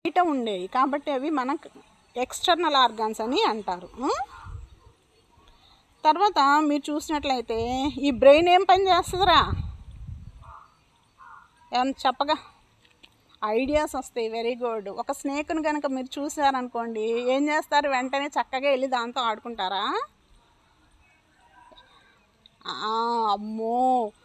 బయట ఉండేవి కాబట్టి అవి మన ఎక్స్టర్నల్ ఆర్గాన్స్ అని అంటారు ఉం? తర్వాత మీరు చూసినట్లయితే ఈ బ్రెయిన్ ఏం పని చేస్తుందిరా ఏమన్నా చెప్పగా ఐడియాస్ వస్తాయి వెరీ గుడ్ ఒక స్నేక్ను కనుక మీరు చూసారనుకోండి ఏం చేస్తారు వెంటనే చక్కగా వెళ్ళి దాంతో ఆడుకుంటారా ఆ, అమ్మో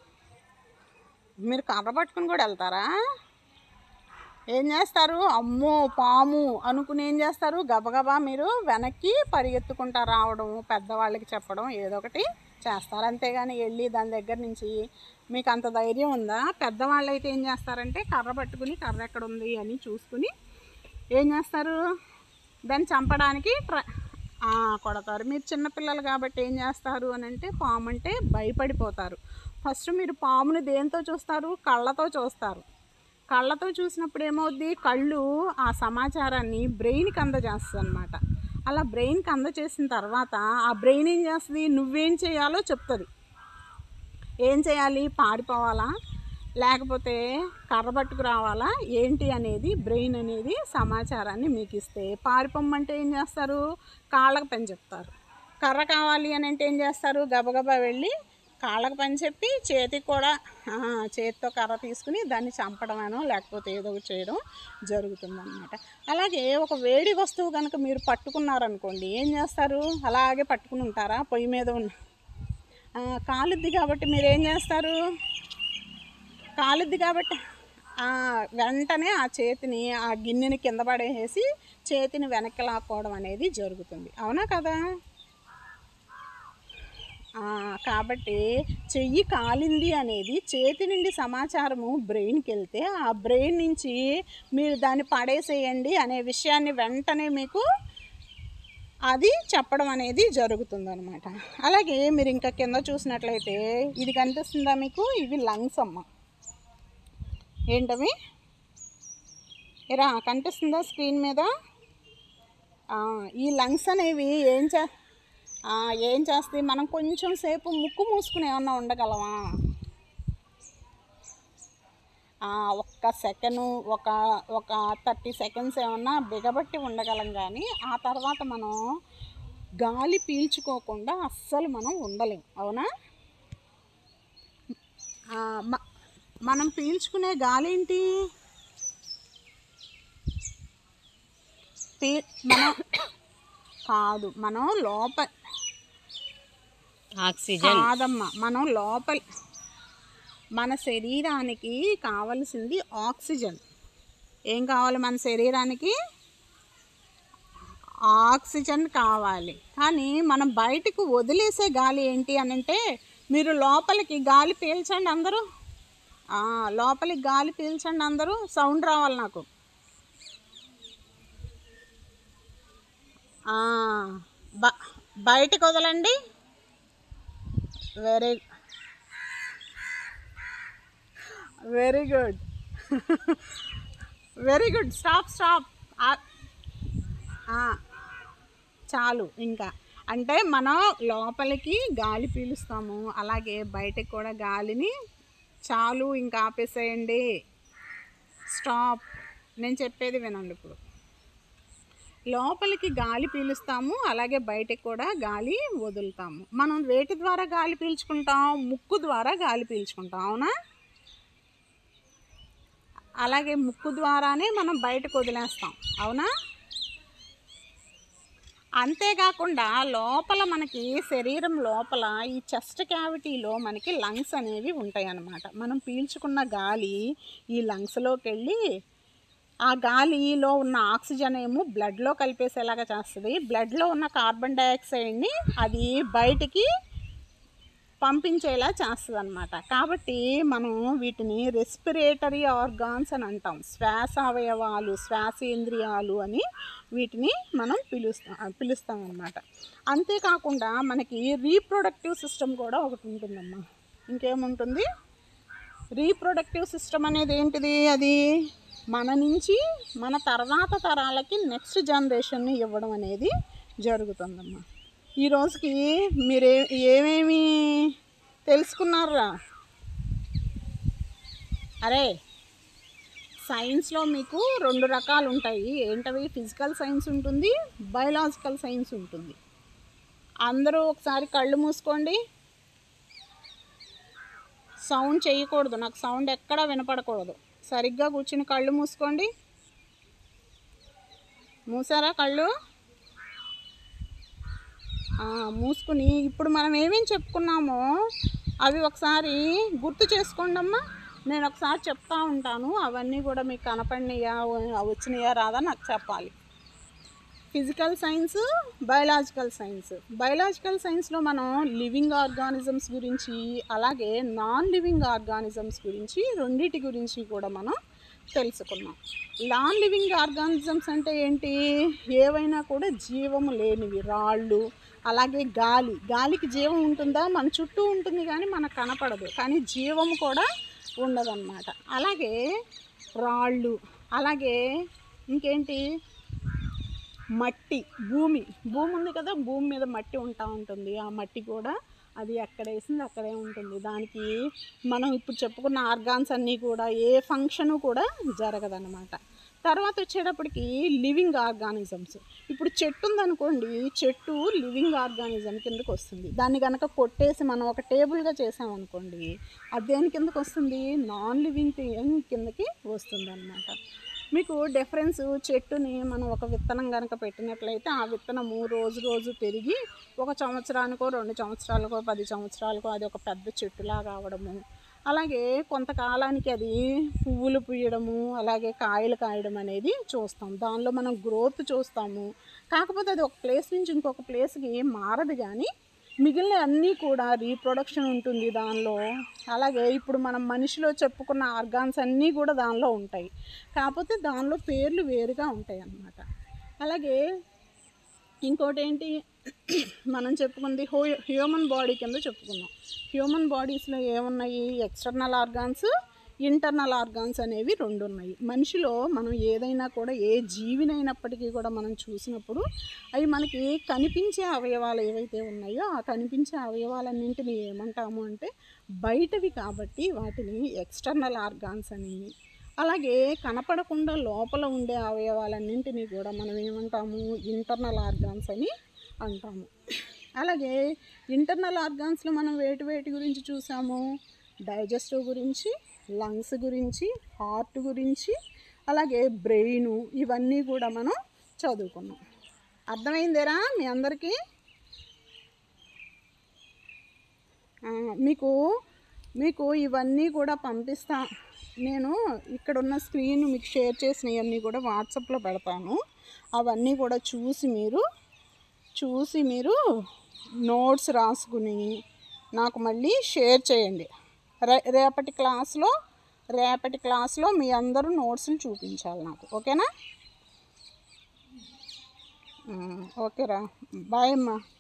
మీరు కర్ర పట్టుకుని కూడా వెళ్తారా ఏం చేస్తారు అమ్మో పాము అనుకుని ఏం చేస్తారు గబగబా మీరు వెనక్కి పరిగెత్తుకుంటా రావడం పెద్దవాళ్ళకి చెప్పడం ఏదో ఒకటి చేస్తారు అంతేగాని వెళ్ళి దాని దగ్గర నుంచి మీకు అంత ధైర్యం ఉందా పెద్దవాళ్ళు అయితే ఏం చేస్తారంటే కర్ర పట్టుకుని కర్ర ఎక్కడ ఉంది అని చూసుకుని ఏం చేస్తారు దాన్ని చంపడానికి ట్ర ఆ, కొడతారు మీరు చిన్నపిల్లలు కాబట్టి ఏం చేస్తారు అని అంటే పాము అంటే భయపడిపోతారు ఫస్ట్ మీరు పాముని దేంతో చూస్తారు కళ్ళతో చూస్తారు కళ్ళతో చూసినప్పుడు ఏమవుద్ది కళ్ళు ఆ సమాచారాన్ని బ్రెయిన్కి అందజేస్తుంది అనమాట అలా బ్రెయిన్కి అందజేసిన తర్వాత ఆ బ్రెయిన్ ఏం చేస్తుంది నువ్వేం చేయాలో చెప్తుంది ఏం చేయాలి పారిపోవాలా లేకపోతే కర్ర పట్టుకు రావాలా ఏంటి అనేది బ్రెయిన్ అనేది సమాచారాన్ని మీకు ఇస్తే పారిపోమ్మంటే ఏం చేస్తారు కాళ్ళకు పని చెప్తారు కర్ర కావాలి అని అంటే ఏం చేస్తారు గబగబా వెళ్ళి కాళ్ళకు పని చెప్పి చేతికి కూడా ఆ, చేతితో కర్ర తీసుకుని దాన్ని చంపడమనో లేకపోతే ఏదో ఒకటి చేయడం జరుగుతుందన్నమాట అలాగే ఒక వేడి వస్తువు కనుక మీరు పట్టుకున్నారనుకోండి ఏం చేస్తారు అలాగే పట్టుకుని ఉంటారా పొయ్యి మీద ఉన్న ఆ, కాలుద్ది కాబట్టి మీరు ఏం చేస్తారు కాలుద్ది కాబట్టి ఆ, వెంటనే ఆ చేతిని ఆ గిన్నెని కింద పడేసి చేతిని వెనక్కి లాక్కోవడం అనేది జరుగుతుంది అవునా కదా ఆ, కాబట్టి చెయ్యి కాలింది అనేది చేతి నుండి సమాచారము బ్రెయిన్కి వెళ్తే ఆ బ్రెయిన్ నుంచి మీరు దాన్ని పడేసేయండి అనే విషయాన్ని వెంటనే మీకు అది చెప్పడం అనేది జరుగుతుంది అనమాట అలాగే మీరు ఇంకా కింద చూసినట్లయితే ఇది కనిపిస్తుందా మీకు ఇవి లంగ్స్ అమ్మ ఏంటవి ఇరా కనిపిస్తుందా స్క్రీన్ మీద ఆ, ఈ లంగ్స్ అనేవి ఏం చే ఆ, ఏం చేస్తాయి మనం కొంచెం సేపు ముక్కు మూసుకుని ఏమన్నా ఉండగలమా ఆ, ఒక్క సెకండ్ ఒక ఒక థర్టీ సెకండ్స్ ఏమన్నా బిగబట్టి ఉండగలం కానీ ఆ తర్వాత మనం గాలి పీల్చుకోకుండా అస్సలు మనం ఉండలేం అవునా ఆ, మ- మనం పీల్చుకునే గాలి ఏంటి పీ మనం కాదు మనం లోపల ఆక్సిజన్ కాదమ్మా మనం లోపల మన శరీరానికి కావలసింది ఆక్సిజన్ ఏం కావాలి మన శరీరానికి ఆక్సిజన్ కావాలి కానీ మనం బయటకు వదిలేసే గాలి ఏంటి అని అంటే మీరు లోపలికి గాలి పీల్చండి అందరూ ఆ, లోపలికి గాలి పీల్చండి అందరూ సౌండ్ రావాలి నాకు ఆ, బ బయటకు వదలండి very very good very good stop stop చాలు ఇంకా అంటే మనం లోపలికి గాలి పీలుస్తాము అలాగే బయటకు కూడా గాలిని చాలు ఇంకా ఆపేసేయండి స్టాప్ నేను చెప్పేది వినండి ఇప్పుడు లోపలికి గాలి పీలుస్తాము అలాగే బయటకు కూడా గాలి వదులుతాము మనం వేటి ద్వారా గాలి పీల్చుకుంటాం ముక్కు ద్వారా గాలి పీల్చుకుంటాం అవునా అలాగే ముక్కు ద్వారానే మనం బయటకు వదిలేస్తాం అవునా అంతేకాకుండా లోపల మనకి శరీరం లోపల ఈ చెస్ట్ క్యావిటీలో మనకి లంగ్స్ అనేవి ఉంటాయి అన్నమాట మనం పీల్చుకున్న గాలి ఈ లంగ్స్లోకి వెళ్ళి ఆ గాలిలో ఉన్న ఆక్సిజన్ ఏమో బ్లడ్లో కలిపేసేలాగా చేస్తుంది బ్లడ్లో ఉన్న కార్బన్ డైఆక్సైడ్ని అది బయటికి పంపించేలా చేస్తుంది అనమాట కాబట్టి మనం వీటిని రెస్పిరేటరీ ఆర్గాన్స్ అని అంటాం శ్వాస అవయవాలు శ్వాసేంద్రియాలు అని వీటిని మనం పిలుస్తాం పిలుస్తాం అనమాట అంతేకాకుండా మనకి రీప్రొడక్టివ్ సిస్టమ్ కూడా ఒకటి ఉంటుందమ్మా ఇంకేముంటుంది రీప్రొడక్టివ్ సిస్టమ్ అనేది ఏంటిది అది మన నుంచి మన తర్వాత తరాలకి నెక్స్ట్ జనరేషన్ని ఇవ్వడం అనేది జరుగుతుందమ్మా ఈ రోజుకి మీరే ఏమేమి తెలుసుకున్నారా అరే సైన్స్లో మీకు రెండు రకాలు ఉంటాయి ఏంటవి ఫిజికల్ సైన్స్ ఉంటుంది బయలాజికల్ సైన్స్ ఉంటుంది అందరూ ఒకసారి కళ్ళు మూసుకోండి సౌండ్ చేయకూడదు నాకు సౌండ్ ఎక్కడా వినపడకూడదు సరిగ్గా కూర్చుని కళ్ళు మూసుకోండి మూసారా కళ్ళు ఆ, మూసుకుని ఇప్పుడు మనం ఏమేమి చెప్పుకున్నామో అవి ఒకసారి గుర్తు చేసుకోండి అమ్మా నేను ఒకసారి చెప్తా ఉంటాను అవన్నీ కూడా మీకు కనపడినాయా వచ్చినాయా రాదా నాకు చెప్పాలి physical science biological science biological సైన్స్లో మనం లివింగ్ ఆర్గానిజమ్స్ గురించి అలాగే నాన్ లివింగ్ ఆర్గానిజమ్స్ గురించి రెండిటి గురించి కూడా మనం తెలుసుకున్నాం నాన్ లివింగ్ ఆర్గానిజమ్స్ అంటే ఏంటి ఏవైనా కూడా జీవము లేనివి రాళ్ళు అలాగే గాలి గాలికి జీవం ఉంటుందా మన చుట్టూ ఉంటుంది కానీ మనకు కనపడదు కానీ జీవము కూడా ఉండదన్నమాట అలాగే రాళ్ళు అలాగే ఇంకేంటి మట్టి భూమి భూమి ఉంది కదా భూమి మీద మట్టి ఉంటా ఉంటుంది ఆ మట్టి కూడా అది ఎక్కడ వేసింది అక్కడే ఉంటుంది దానికి మనం ఇప్పుడు చెప్పుకున్న ఆర్గాన్స్ అన్నీ కూడా ఏ ఫంక్షను కూడా జరగదన్నమాట తర్వాత వచ్చేటప్పటికి లివింగ్ ఆర్గానిజమ్స్ ఇప్పుడు చెట్టు ఉందనుకోండి చెట్టు లివింగ్ ఆర్గానిజం కిందకు వస్తుంది దాన్ని కనుక కొట్టేసి మనం ఒక టేబుల్గా చేసామనుకోండి అది దేని కిందకు వస్తుంది నాన్ లివింగ్ థింగ్ కిందకి వస్తుంది అనమాట మీకు డిఫరెన్స్ చెట్టుని మనం ఒక విత్తనం కనుక పెట్టినట్లయితే ఆ విత్తనము రోజు రోజు పెరిగి ఒక సంవత్సరానికో రెండు సంవత్సరాలకో పది సంవత్సరాలకో అది ఒక పెద్ద చెట్టులాగా అవడము అలాగే కొంతకాలానికి అది పువ్వులు పూయడము అలాగే కాయలు కాయడం అనేది చూస్తాం దానిలో మనం గ్రోత్ చూస్తాము కాకపోతే అది ఒక ప్లేస్ నుంచి ఇంకొక ప్లేస్కి మారదు కానీ మిగిలిన అన్నీ కూడా రీప్రొడక్షన్ ఉంటుంది దానిలో అలాగే ఇప్పుడు మనం మనిషిలో చెప్పుకున్న ఆర్గాన్స్ అన్నీ కూడా దానిలో ఉంటాయి కాకపోతే దానిలో పేర్లు వేరుగా ఉంటాయి అన్నమాట అలాగే ఇంకోటి ఏంటి మనం చెప్పుకుంది హో హ్యూమన్ బాడీ కింద చెప్పుకున్నాం హ్యూమన్ బాడీస్లో ఏమున్నాయి ఎక్స్టర్నల్ ఆర్గాన్స్ ఇంటర్నల్ ఆర్గాన్స్ అనేవి రెండు ఉన్నాయి మనిషిలో మనం ఏదైనా కూడా ఏ జీవినైనప్పటికీ కూడా మనం చూసినప్పుడు అవి మనకి కనిపించే అవయవాలు ఏవైతే ఉన్నాయో ఆ కనిపించే అవయవాలన్నింటినీ ఏమంటాము అంటే బయటవి కాబట్టి వాటిని ఎక్స్టర్నల్ ఆర్గాన్స్ అని అలాగే కనపడకుండా లోపల ఉండే అవయవాలన్నింటినీ కూడా మనం ఏమంటాము ఇంటర్నల్ ఆర్గాన్స్ అని అంటాము అలాగే ఇంటర్నల్ ఆర్గాన్స్లో మనం వేటి వేటి గురించి చూసాము డైజెస్టివ్ గురించి లంగ్స్ గురించి హార్ట్ గురించి అలాగే బ్రెయిన్ ఇవన్నీ కూడా మనం చదువుకున్నాం అర్థమైందేరా మీ అందరికీ ఆ, మీకు మీకు ఇవన్నీ కూడా పంపిస్తా నేను ఇక్కడ ఉన్న స్క్రీన్ మీకు షేర్ చేసినవన్నీ కూడా వాట్సాప్లో పెడతాను అవన్నీ కూడా చూసి మీరు చూసి మీరు నోట్స్ రాసుకుని నాకు మళ్ళీ షేర్ చేయండి రే రేపటి క్లాస్లో రేపటి క్లాస్లో మీ అందరూ నోట్స్ని చూపించాలి నాకు ఓకేనా ఉమ్, ఓకేరా బాయ్ అమ్మా